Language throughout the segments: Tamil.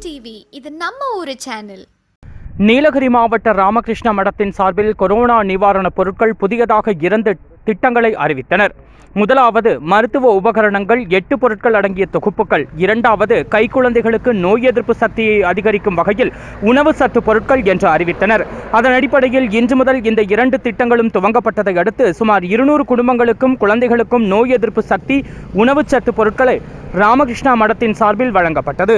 டிவி இது நம்ம ஊரு சேனல் நீலகிரி மாவட்ட ராமகிருஷ்ண மடத்தின் சார்பில் கொரோனா நிவாரணப் பொருட்கள் புதியதாக இரண்டு திட்டங்களை அறிவித்தனர் முதலாவது மருத்துவ உபகரணங்கள் எட்டு பொருட்கள் அடங்கிய தொகுப்புகள் இரண்டாவது கைக்குழந்தைகளுக்கு நோய் எதிர்ப்பு சக்தியை அதிகரிக்கும் வகையில் உணவு சத்து பொருட்கள் என்று அறிவித்தனர் அதன் அடிப்படையில் இன்று முதல் இந்த இரண்டு திட்டங்களும் துவங்கப்பட்டதை அடுத்து சுமார் இருநூறு குடும்பங்களுக்கும் குழந்தைகளுக்கும் நோய் எதிர்ப்பு சக்தி உணவு சத்து பொருட்களை ராமகிருஷ்ணா மடத்தின் சார்பில் வழங்கப்பட்டது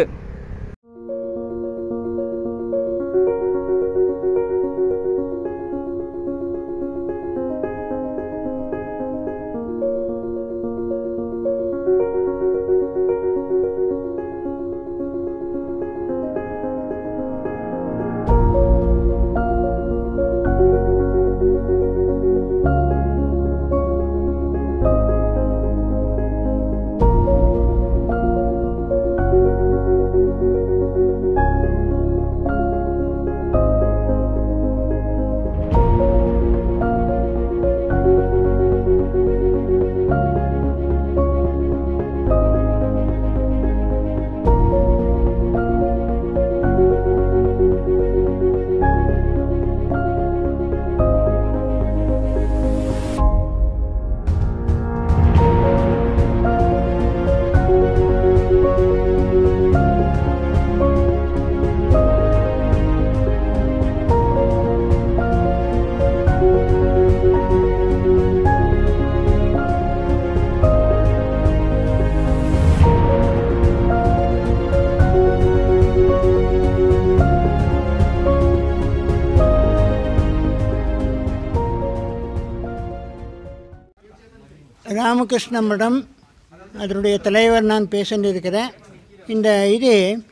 ராமகிருஷ்ண மடம் அதனுடைய தலைவர் நான் பேசிட்டு இருக்கிறேன் இந்த இது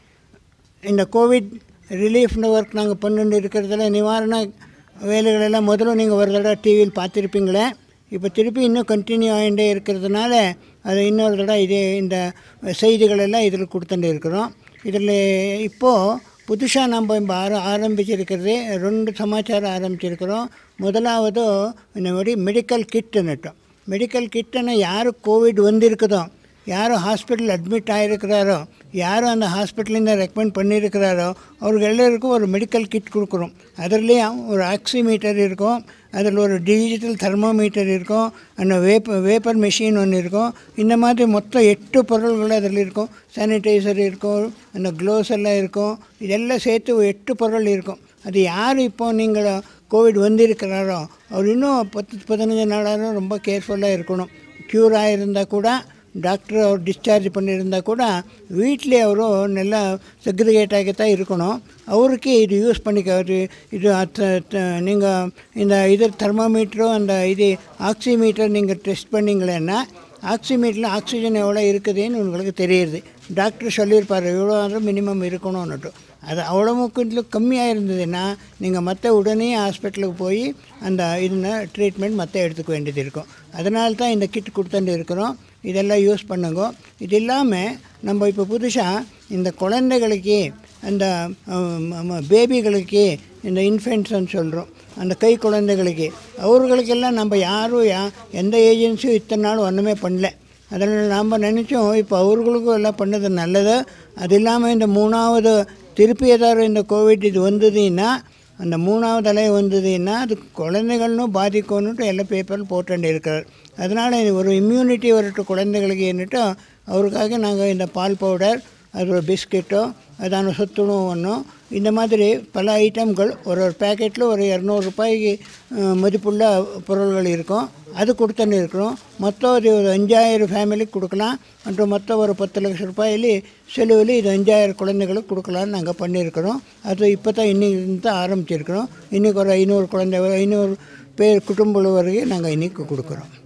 இந்த கோவிட் ரிலீஃப்னு ஒர்க் நாங்கள் பண்ணிட்டு இருக்கிறதுல நிவாரண வேலைகளெல்லாம் முதல்ல நீங்கள் ஒரு தடவை டிவியில் பார்த்துருப்பீங்களே இப்போ திருப்பி இன்னும் கண்டினியூ ஆகிட்டே இருக்கிறதுனால அது இன்னொரு தடவை இதே இந்த செய்திகளெல்லாம் இதில் கொடுத்துட்டு இருக்கிறோம் இதில் இப்போது புதுசாக நம்ம இப்போ ஆர ஆரம்பிச்சிருக்கிறது ரெண்டு சமாச்சாரம் ஆரம்பிச்சிருக்கிறோம் முதலாவது இந்த மாதிரி மெடிக்கல் கிட்டுன்னுட்டு மெடிக்கல் கிட்டுன்னு யார் கோவிட் வந்திருக்குதோ யாரும் ஹாஸ்பிட்டல் அட்மிட் ஆகிருக்கிறாரோ யாரும் அந்த ஹாஸ்பிட்டலிருந்து ரெக்கமெண்ட் பண்ணியிருக்கிறாரோ அவருக்கு எல்லாருக்கும் ஒரு மெடிக்கல் கிட் கொடுக்குறோம் அதுலேயும் ஒரு ஆக்சிமீட்டர் இருக்கும் அதில் ஒரு டிஜிட்டல் தெர்மோமீட்டர் இருக்கும் அந்த வேப்ப வேப்பர் மிஷின் ஒன்று இருக்கும் இந்த மாதிரி மொத்தம் எட்டு பொருள்கள் அதில் இருக்கும் சானிடைசர் இருக்கும் அந்த க்ளோஸ் எல்லாம் இருக்கும் இதெல்லாம் சேர்த்து ஒரு எட்டு பொருள் இருக்கும் அது யார் இப்போ நீங்கள் கோவிட் வந்திருக்கிறாரோ அவர் இன்னும் பத்து பதினஞ்சு நாளாக ரொம்ப கேர்ஃபுல்லாக இருக்கணும் க்யூர் ஆகிருந்தால் கூட டாக்டர் அவர் டிஸ்சார்ஜ் பண்ணியிருந்தா கூட வீட்டிலே அவரும் நல்லா செக்ரிகேட் ஆகித்தான் இருக்கணும் அவருக்கு இது யூஸ் பண்ணிக்க ஒரு இது நீங்கள் இந்த இது தெர்மோமீட்டரோ அந்த இது ஆக்சிமீட்டர் நீங்கள் டெஸ்ட் பண்ணிங்களேன்னா ஆக்சிமீட்டரில் ஆக்சிஜன் எவ்வளோ இருக்குதுன்னு உங்களுக்கு தெரியுது டாக்டர் சொல்லியிருப்பார் இவ்வளோ நேரம் மினிமம் இருக்கணும்னுட்டு அது அவ்வளோ கொஞ்சம் கம்மியாக இருந்ததுன்னா நீங்கள் மற்ற உடனே ஹாஸ்பிட்டலுக்கு போய் அந்த இதுன ட்ரீட்மெண்ட் மற்ற எடுத்துக்க வேண்டியது இருக்கும் அதனால தான் இந்த கிட் கொடுத்துட்டு இருக்கிறோம் இதெல்லாம் யூஸ் பண்ணுங்க இது இல்லாமல் நம்ம இப்போ புதுசாக இந்த குழந்தைகளுக்கு அந்த பேபிகளுக்கு இந்த இன்ஃபென்ட்ஸ்ன்னு சொல்கிறோம் அந்த கை குழந்தைகளுக்கு அவர்களுக்கெல்லாம் நம்ம யாரும் யா எந்த ஏஜென்சியும் இத்தனை நாள் ஒன்றுமே பண்ணல அதனால் நாம் நினச்சோம் இப்போ அவர்களுக்கும் எல்லாம் பண்ணது நல்லது அது இல்லாமல் இந்த மூணாவது திருப்பி ஏதாவது இந்த கோவிட் இது வந்ததுன்னா அந்த மூணாவது அலை வந்ததுன்னா அது குழந்தைகளும் பாதிக்கும்னுட்டு எல்லா பேப்பரில் போட்டு இருக்கிறார் அதனால் ஒரு இம்யூனிட்டி வரட்டும் குழந்தைகளுக்கு என்னட்டு அவருக்காக நாங்கள் இந்த பால் பவுடர் அது ஒரு பிஸ்கெட்டோ அதான சத்துணவு ஒன்றும் இந்த மாதிரி பல ஐட்டம்கள் ஒரு ஒரு பேக்கெட்டில் ஒரு இரநூறுபாய்க்கு மதிப்புள்ள பொருள்கள் இருக்கும் அது கொடுத்துன்னு இருக்கிறோம் மொத்தம் ஒரு ஒரு அஞ்சாயிரம் ஃபேமிலிக்கு கொடுக்கலாம் மற்றும் மொத்தம் ஒரு பத்து லட்சம் ரூபாயில செலவில் இது அஞ்சாயிரம் குழந்தைகளுக்கு கொடுக்கலான்னு நாங்கள் பண்ணியிருக்கிறோம் அது இப்போ தான் இன்னைக்கு தான் ஆரம்பிச்சிருக்கிறோம் இன்றைக்கி ஒரு ஐநூறு குழந்தை ஐநூறு பேர் குடும்ப வரைக்கும் நாங்கள் இன்றைக்கி கொடுக்குறோம்